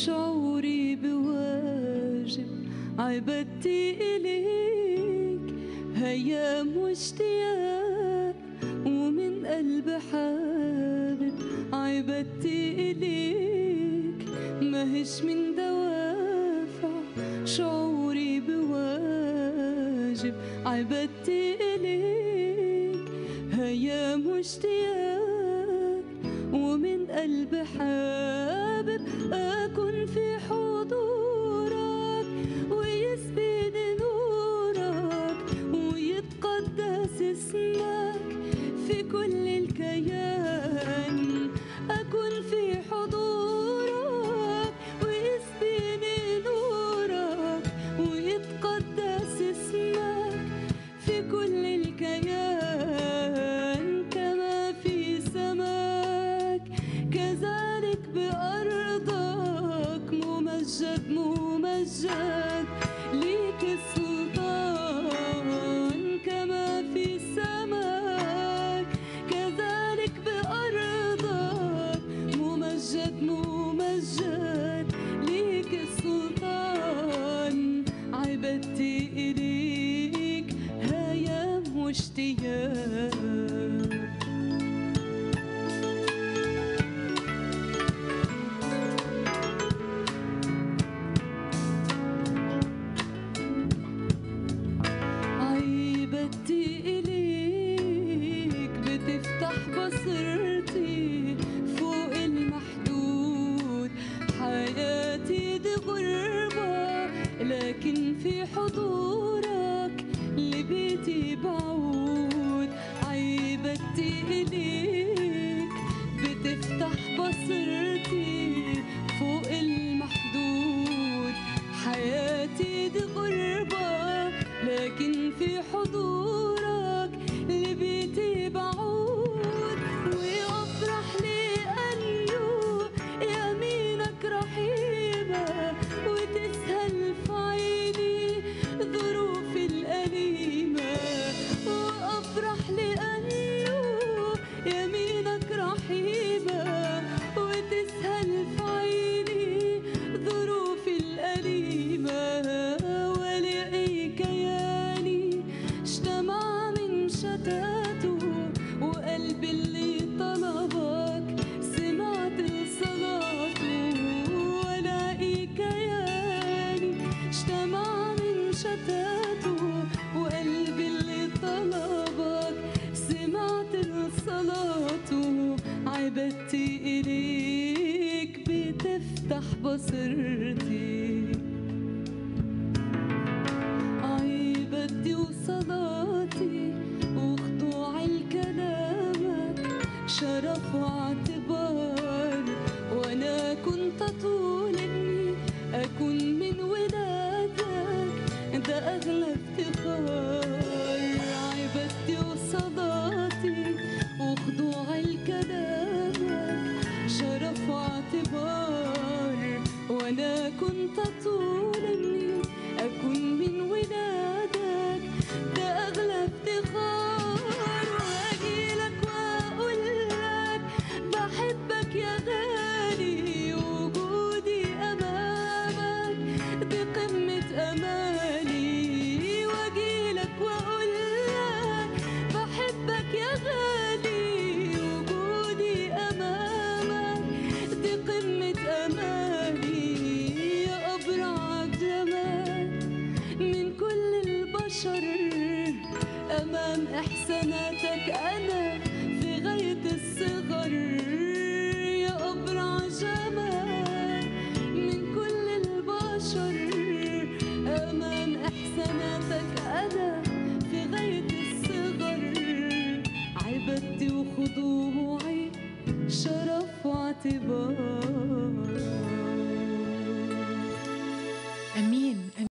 شعوري بواجب عبدتي إليك هيام واشتياق ومن قلب حابب عبدتي إليك ماهش من دوافع شعوري بواجب عبدتي إليك هيام واشتياق ومن قلب حابب أكون في حضورك ويسبد نورك ويتقدس اسمك في كل الكيان أكون في حضورك ويسبد نورك ويتقدس اسمك في كل الكيان كما في سماك كذلك بأرضك ممجد ممجد ليك السلطان كما في سماك كذلك بأرضك ممجد ممجد ليك السلطان عبدتي إليك هيام واشتياق عيبتي إليك بتفتح بصيرتي فوق المحدود حياتي دي غربة لكن في حضورك لبيتي بعود عيبتي إليك بتفتح بصيرتي فوق المحدود حياتي دي غربة لكن في حضورك لبيتي بعود وأفرح لأنه يمينك رحيمة وتسهل في عيني ظروفي الأليمة وأفرح لأنه يمينك رحيمة وتسهل في عيني ظروفي الأليمة ولقي كياني اجتمع من شتاته وقلبي اللي طلبك سمعت صلاته ولاقي كياني اجتمع من شتاته وقلبي اللي طلبك سمعت صلاته عبدتي إليك بتفتح بصيرتي عيبتي وصلاتي وخضوعي لكلامك شرف واعتبار وانا كنت طول اني اكون من ولادك ده اغلى افتخار عيبتي وصلاتي وخضوعي لكلامك شرف واعتبار وانا كنت طول اني اكون من ولادك ده اغلى افتخار واجيلك واقولك بحبك يا غالي وجودي امامك دي قمة امالي واجيلك واقولك بحبك يا غالي وجودي امامك دي قمة امالي يا ابرع جمال من كل البشر أمام إحساناتك أنا في غاية الصغر يا أبرع جمال من كل البشر أمام إحساناتك أنا في غاية الصغر عبدتي وخضوعي شرف واعتبار